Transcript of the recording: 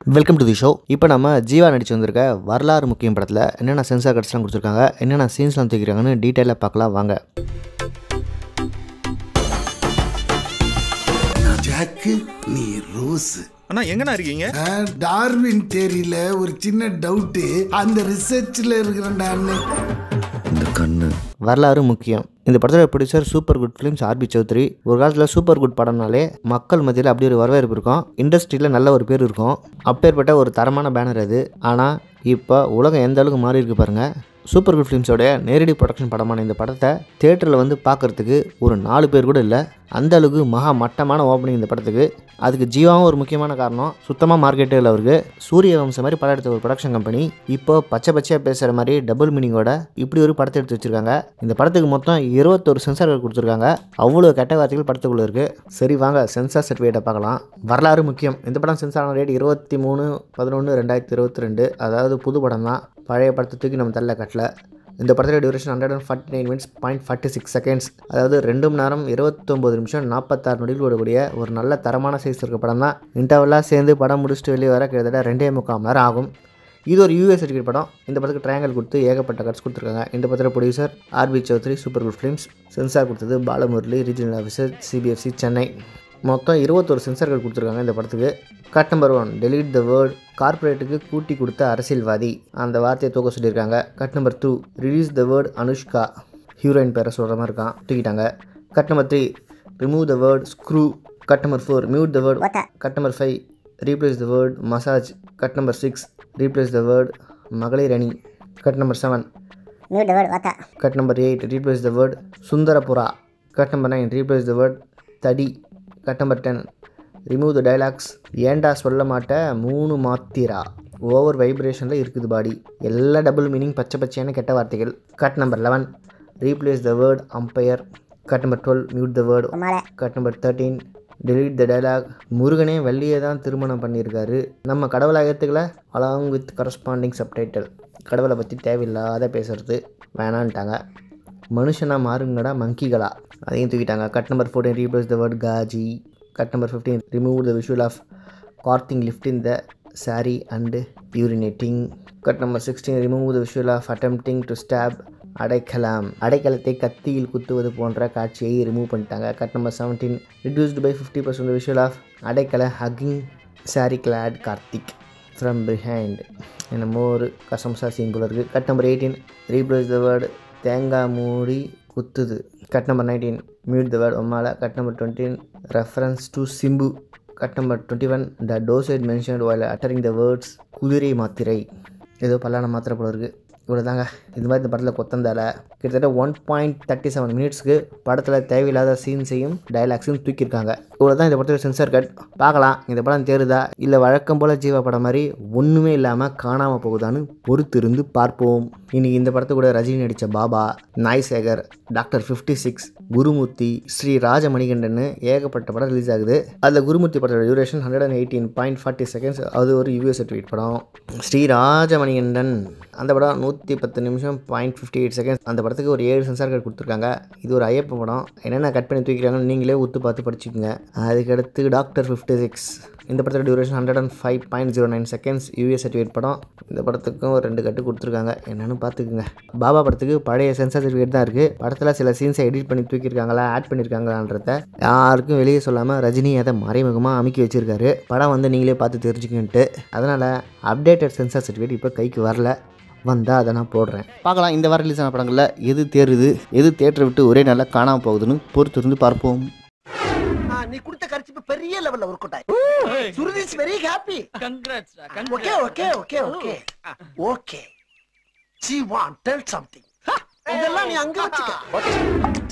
Welcome to the show இப்போ நம்ம ஜீவா நடிச்சு வந்திருக்க வரலாறு முக்கியம் படத்தில் என்னென்ன சென்சார் கட்ஸ்லாம் கொடுத்துருக்காங்க என்னென்ன சீன்ஸ்லாம் தூக்கிருக்காங்கன்னு டீட்டெயிலாக பார்க்கலாம் வாங்க ஜாக்கு நீ ரோஸ் அண்ணா எங்கண்ணா இருக்கீங்க டார்வின் தேரியில ஒரு சின்ன டவுட்டு அந்த ரிசர்ச்ல இருக்கிறேன்டான்னு இந்த கண்ணு வரலாறு முக்கியம் இந்த படத்தோட producer Super Good Films R B Choudhary ஒரு காலத்தில் சூப்பர் குட் படம்னாலே மக்கள் மத்தியில் அப்படி ஒரு வரவேற்பு இருக்கும் இண்டஸ்ட்ரியில் நல்ல ஒரு பேர் இருக்கும் அப்பேற்பட்ட ஒரு தரமான பேனர் அது ஆனால் இப்போ உலகம் எந்த அளவுக்கு மாறி இருக்கு பாருங்க சூப்பர் குட் ஃபிலிம்ஸோட நேரடி ப்ரொடக்ஷன் படமான இந்த படத்தை தேட்டரில் வந்து பார்க்கறதுக்கு ஒரு நாலு பேர் கூட இல்லை அந்த அளவுக்கு மகா மட்டமான ஓப்பனிங் இந்த படத்துக்கு அதுக்கு ஜீவாவும் ஒரு முக்கியமான காரணம் சுத்தமாக மார்க்கெட்டே இல்லை அவருக்கு சூரிய வம்சம் மாதிரி படம் எடுத்த ஒரு ப்ரொடக்ஷன் கம்பெனி இப்போ பச்சை பச்சையாக பேசுகிற மாதிரி டபுள் மீனிங்கோட இப்படி ஒரு படத்தை எடுத்து வச்சிருக்காங்க இந்த படத்துக்கு மொத்தம் இருபத்தொரு சென்சார்கள் கொடுத்துருக்காங்க அவ்வளோ கெட்ட வார்த்தைகள் படத்துக்குள்ளே இருக்குது சரி வாங்க சென்சார் சர்டிஃபிகேட்டை பார்க்கலாம் வரலாறு முக்கியம் இந்த படம் சென்சார் ஆன ரேட் இருபத்தி மூணு பதினொன்று ரெண்டாயிரத்தி இருபத்தி ரெண்டு அதாவது புது படம் தான் பழைய படத்தை தூக்கி நம்ம தள்ள கட்டல இந்த படத்தோட duration hundred and forty nine minutes point forty six seconds அதாவது ரெண்டு மணி நேரம் இருபத்தொம்பது நிமிஷம் நாற்பத்தாறு நொடிகள் ஓடக்கூடிய ஒரு நல்ல தரமான சைஸ் இருக்க படம் தான் இன்டர்வலாக சேர்ந்து படம் முடிச்சுட்டு வெளியே வர கிட்டத்தட்ட ரெண்டே முக்கால் மணி நேரம் ஆகும் இது ஒரு யூஎஸ் சர்டிஃபிகேட் படம் இந்த படத்துக்கு ட்ரையாங்கல் கொடுத்து ஏகப்பட்ட கட்ஸ் கொடுத்துருக்காங்க இந்த படத்தோட producer R B Choudhary Super Good Films censor கொடுத்தது Balamurali regional officer CBFC Chennai மொத்தம் இருபத்தொரு சென்சார்கள் கொடுத்துருக்காங்க இந்த படத்துக்கு cut number one delete the word கார்ப்பரேட்டுக்கு கூட்டி கொடுத்த அரசியல்வாதி அந்த வார்த்தையை தூக்க சொல்லியிருக்காங்க cut number two release the word Anushka heroine பேரை சொல்கிற மாதிரி இருக்கான் தூக்கிட்டாங்க cut number three remove the word screw cut number four mute the word cut number five replace the word massage cut number six replace the word மகளிர் அணி cut number seven Mute the word Vata. Cut number eight replace the word Sundarapura cut number nine replace the word தடி cut number ten remove the dialogues ஏண்டா சொல்ல மாட்ட மூணு மாத்திரா over வைப்ரேஷனில் இருக்குது பாடி எல்லா double meaning பச்சை பச்சையான கெட்ட வார்த்தைகள் cut number eleven replace the word umpire cut number twelve mute the word Umale. Cut number thirteen delete the dialogue முருகனே வள்ளியை தான் திருமணம் பண்ணியிருக்காரு நம்ம கடவுளை ஏற்றுக்கல அலாங் வித் கரஸ்பாண்டிங் சப்டைட்டில் கடவுளை பற்றி தேவையில்லாத பேசுறது வேணான்ட்டாங்க மனுஷனா மாறுங்கடா மங்கிகளா அதையும் தூக்கிட்டாங்க cut number fourteen replace the word காஜி cut number fifteen remove the visual of Karthik lifting the sari and urinating cut number sixteen remove the visual of attempting to stop Adaikalam அடைக்கலத்தை கத்தியில் குத்துவது போன்ற காட்சியை ரிமூவ் பண்ணிட்டாங்க cut number seventeen reduced by fifty percent visual of Adaikala hugging sari clad Karthik from behind என்னமோ ஒரு கசம்சா scene போல இருக்குது cut number eighteen replace the word தேங்காய் மூடி குத்துது cut number nineteen mute the word ஒம்மால cut number twenty reference to Simbu cut number twenty one the dosage mentioned while uttering the words குதிரை மாத்திரை ஏதோ பல்லான மாத்திரை போல இருக்குது இவ்வளோ தாங்க இந்த மாதிரி இந்த படத்தில் கொத்தந்தால கிட்டத்தட்ட ஒன் பாயிண்ட் தேர்ட்டி செவன் மினிட்ஸ்க்கு படத்தில் தேவையில்லாத சீன்ஸையும் டைலாக்ஸையும் தூக்கியிருக்காங்க இவ்வளோ தான் இந்த படத்தில் சென்சார் கட் பார்க்கலாம் இந்த படம் தேருதா இல்லை வழக்கம் போல் ஜீவா படம் மாதிரி ஒன்றுமே இல்லாமல் காணாமல் போகுதான்னு பொறுத்திருந்து பார்ப்போம் இன்னைக்கு இந்த படத்து கூட ரஜினி நடித்த Baba Naai Sekar doctor fifty six Gurumurthy Sri Rajamanikandan ஏகப்பட்ட படம் ரிலீஸ் ஆகுது அதில் குருமூர்த்தி படத்தோட duration hundred and eighteen point forty seconds அது ஒரு யூஎஸ் சர்டிஃபிகேட் படம் ஸ்ரீ ராஜமணிகண்டன் அந்த படம் நூற்றி பத்து நிமிஷம் பாயிண்ட் ஃபிஃப்டி எயிட் செகண்ட்ஸ் அந்த படத்துக்கு ஒரு ஏழு சென்சார் கார்டு கொடுத்துருக்காங்க இது ஒரு ஐயப்ப படம் என்னென்ன கட் பண்ணி தூக்கிறாங்கன்னு நீங்களே ஒத்து பார்த்து படிச்சுக்கோங்க அதுக்கடுத்து டாக்டர் ஃபிஃப்டி சிக்ஸ் இந்த படத்தோட duration hundred and five point zero nine seconds U S certificate படம் இந்த படத்துக்கும் ஒரு ரெண்டு கட்டு கொடுத்துருக்காங்க என்னென்னு பார்த்துக்குங்க பாபா படத்துக்கு பழைய சென்சார் சர்டிஃபிகேட் தான் இருக்குது படத்தில் சில சீன்ஸை எடிட் பண்ணி தூக்கியிருக்காங்களா ஆட் பண்ணியிருக்காங்களான்றத யாருக்கும் வெளியே சொல்லாமல் ரஜினி அதை மறைமுகமாக அமைக்கி வச்சிருக்காரு படம் வந்து நீங்களே பார்த்து தெரிஞ்சுக்கின்ட்டு அதனால் அப்டேட்டட் சென்சார் சர்டிஃபிகேட் இப்போ கைக்கு வரல வந்தால் அதை நான் போடுறேன் பார்க்கலாம் இந்த வாரம் ரிலீஸ் ஆன படங்களில் எது தேருது எது தேட்டரை விட்டு ஒரே நாளில் காணாமல் போகுதுன்னு பொறுத்து இருந்து பார்ப்போம் நீ கொடுத்த கரிச்சிப்பு பெரிய லெவல்ல ஒர்க் அவுட் ஆயி Shruti is very happy congrats okay okay okay okay okay she want tell something இதெல்லாம் நீ அங்க வச்சுக்க